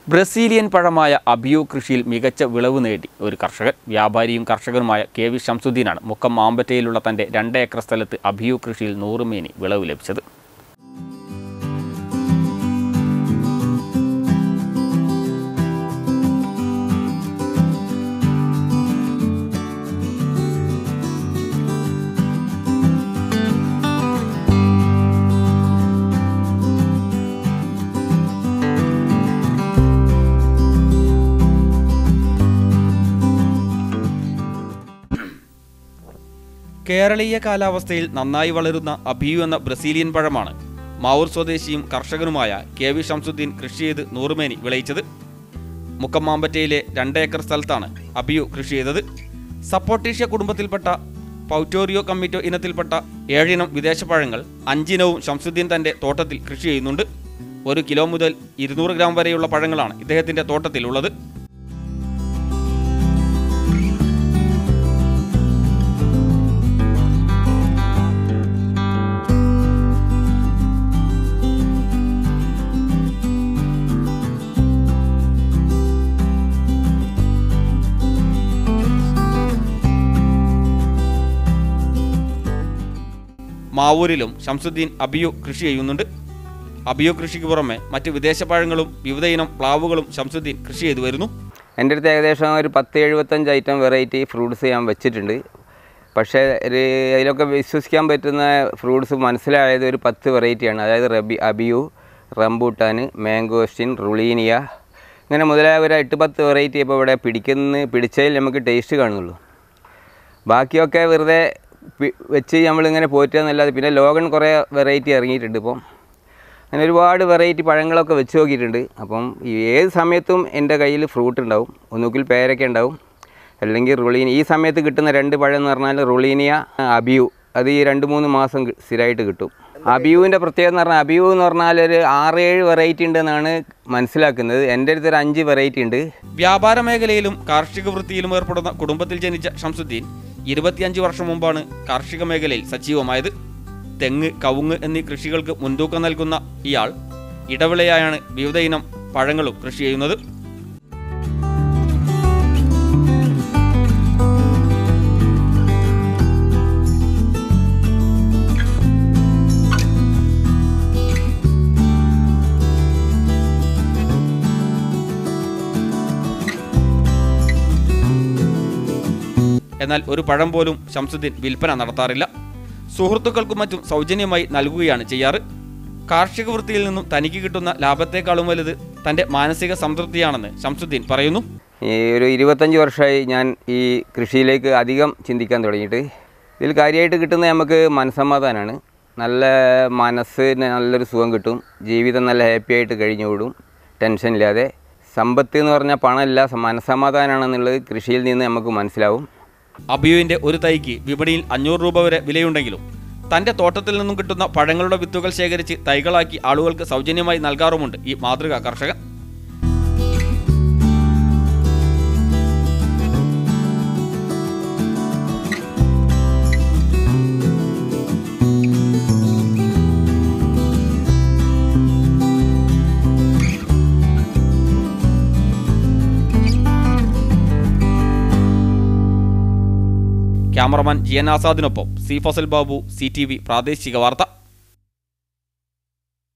Brazilian പഴമായ അബിയോ കൃഷിയിൽ മികച്ച വിളവ് നേടി ഒരു കർഷകൻ വ്യാപാരിയും കർഷകനുമായ കെ വി ഷംസുദ്ദീനാണ് മുക്കം മാമ്പറ്റയിലുള്ള തൻ്റെ രണ്ട് ഏക്കർ സ്ഥലത്ത് അബിയോ കൃഷിയിൽ നൂറ് മേനി വിളവ് ലഭിച്ചത് കേരളീയ കാലാവസ്ഥയിൽ നന്നായി വളരുന്ന അബിയു എന്ന ബ്രസീലിയൻ പഴമാണ് മാവൂർ സ്വദേശിയും കർഷകനുമായ കെ വി ഷംസുദ്ദീൻ കൃഷി ചെയ്ത് നൂറുമേനി വിളയിച്ചത് മുക്കമ്മാമ്പറ്റയിലെ രണ്ട് ഏക്കർ സ്ഥലത്താണ് അബിയു കൃഷി ചെയ്തത് സപ്പോട്ടീഷ്യ കുടുംബത്തിൽപ്പെട്ട പൗറ്റോറിയോ കമ്മിറ്റോ ഇനത്തിൽപ്പെട്ട ഏഴിനം വിദേശ പഴങ്ങൾ അഞ്ചിനവും ഷംസുദ്ദീൻ തന്റെ തോട്ടത്തിൽ കൃഷി ചെയ്യുന്നുണ്ട് ഒരു കിലോ മുതൽ ഇരുന്നൂറ് ഗ്രാം വരെയുള്ള പഴങ്ങളാണ് ഇദ്ദേഹത്തിന്റെ തോട്ടത്തിലുള്ളത് മാവൂരിലും ഷംസുദ്ദീൻ അബിയു കൃഷി ചെയ്യുന്നുണ്ട് അബിയു കൃഷിക്ക് പുറമെ മറ്റ് വിദേശ പഴങ്ങളും വിവിധ ഇനം പ്ലാവുകളും ഷംസുദ്ദീൻ കൃഷി ചെയ്തു വരുന്നു എൻ്റെ അടുത്ത് ഏകദേശം ഒരു പത്ത് എഴുപത്തഞ്ച് ഐറ്റം വെറൈറ്റി ഫ്രൂട്ട്സ് ഞാൻ വെച്ചിട്ടുണ്ട് പക്ഷേ ഒരു അതിലൊക്കെ വിശ്വസിക്കാൻ പറ്റുന്ന ഫ്രൂട്ട്സ് മനസ്സിലായത് ഒരു പത്ത് വെറൈറ്റിയാണ് അതായത് റബി അബിയു റംബൂട്ടാൻ മാംഗോസ്റ്റിൻ റുളീനിയ ഇങ്ങനെ മുതലായ ഒരു എട്ട് പത്ത് വെറൈറ്റി ഇപ്പോൾ ഇവിടെ പിടിക്കുന്ന പിടിച്ചതിൽ നമുക്ക് ടേസ്റ്റ് കാണുന്നുള്ളൂ ബാക്കിയൊക്കെ വെറുതെ പി- വെച്ച് നമ്മളിങ്ങനെ പോറ്റുകയെന്നല്ലാതെ പിന്നെ ലോഗൺ കുറേ വെറൈറ്റി ഇറങ്ങിയിട്ടുണ്ട് ഇപ്പം അങ്ങനെ ഒരുപാട് വെറൈറ്റി പഴങ്ങളൊക്കെ വെച്ച് നോക്കിയിട്ടുണ്ട് അപ്പം ഈ ഏത് സമയത്തും എൻ്റെ കയ്യിൽ ഫ്രൂട്ട് ഉണ്ടാവും ഒന്നുകിൽ പേരയ്ക്ക ഉണ്ടാവും അല്ലെങ്കിൽ റുളീനി ഈ സമയത്ത് കിട്ടുന്ന രണ്ട് പഴം എന്ന് പറഞ്ഞാൽ റുളീനിയ അബിയു അത് ഈ രണ്ട് മൂന്ന് മാസം കി- സ്ഥിരമായിട്ട് കിട്ടും അബിയുവിൻ്റെ പ്രത്യേകത എന്ന് പറഞ്ഞാൽ അബിയു എന്ന് പറഞ്ഞാൽ ഒരു ആറ് ഏഴ് വെറൈറ്റി ഉണ്ടെന്നാണ് മനസ്സിലാക്കുന്നത് എൻ്റെ അടുത്ത് ഒരു അഞ്ച് വെറൈറ്റി ഉണ്ട് വ്യാപാര മേഖലയിലും കാർഷിക വൃത്തിയിലും ഏർപ്പെടുന്ന കുടുംബത്തിൽ ജനിച്ച ഷംസുദ്ദീൻ ഇരുപത്തിയഞ്ച് വർഷം മുമ്പാണ് കാർഷിക മേഖലയിൽ സജീവമായത് തെങ്ങ് കവുങ്ങ് എന്നീ കൃഷികൾക്ക് മുൻതൂക്കം നൽകുന്ന ഇയാൾ ഇടവിളയായാണ് വിവിധ ഇനം പഴങ്ങളും കൃഷി ചെയ്യുന്നത് എന്നാൽ ഒരു പഴം പോലും ഷംസുദ്ദീൻ വിൽപ്പന നടത്താറില്ല സുഹൃത്തുക്കൾക്കും മറ്റും സൗജന്യമായി നൽകുകയാണ് ചെയ്യാറ് കാർഷിക വൃത്തിയിൽ നിന്നും തനിക്ക് കിട്ടുന്ന ലാഭത്തെക്കാളും വലുത് തന്റെ മാനസിക സംതൃപ്തിയാണെന്ന് ഷംസുദ്ദീൻ പറയുന്നു ഈ ഒരു ഇരുപത്തഞ്ച് വർഷമായി ഞാൻ ഈ കൃഷിയിലേക്ക് അധികം ചിന്തിക്കാൻ തുടങ്ങിയിട്ട് ഇതിൽ കാര്യമായിട്ട് കിട്ടുന്ന നമുക്ക് മനസ്സമാധാനമാണ് നല്ല മനസ്സിന് നല്ലൊരു സുഖം കിട്ടും ജീവിതം നല്ല ഹാപ്പി ആയിട്ട് കഴിഞ്ഞുകൂടും ടെൻഷൻ ഇല്ലാതെ സമ്പത്ത് എന്ന് പറഞ്ഞാൽ പണമല്ല സ- മനസ്സമാധാനമാണെന്നുള്ളത് കൃഷിയിൽ നിന്ന് നമുക്ക് മനസ്സിലാവും അബിയുവിന്റെ ഒരു തൈക്ക് വിപണിയിൽ അഞ്ഞൂറ് രൂപ വരെ വിലയുണ്ടെങ്കിലും തന്റെ തോട്ടത്തിൽ നിന്നും കിട്ടുന്ന പഴങ്ങളുടെ വിത്തുകൾ ശേഖരിച്ച് തൈകളാക്കി ആളുകൾക്ക് സൗജന്യമായി നൽകാറുമുണ്ട് ഈ മാതൃകാ കർഷകൻ ക്യാമറമാൻ ജി എൻ ആസാദിനൊപ്പം C Fazal Babu C T V പ്രാദേശിക വാർത്ത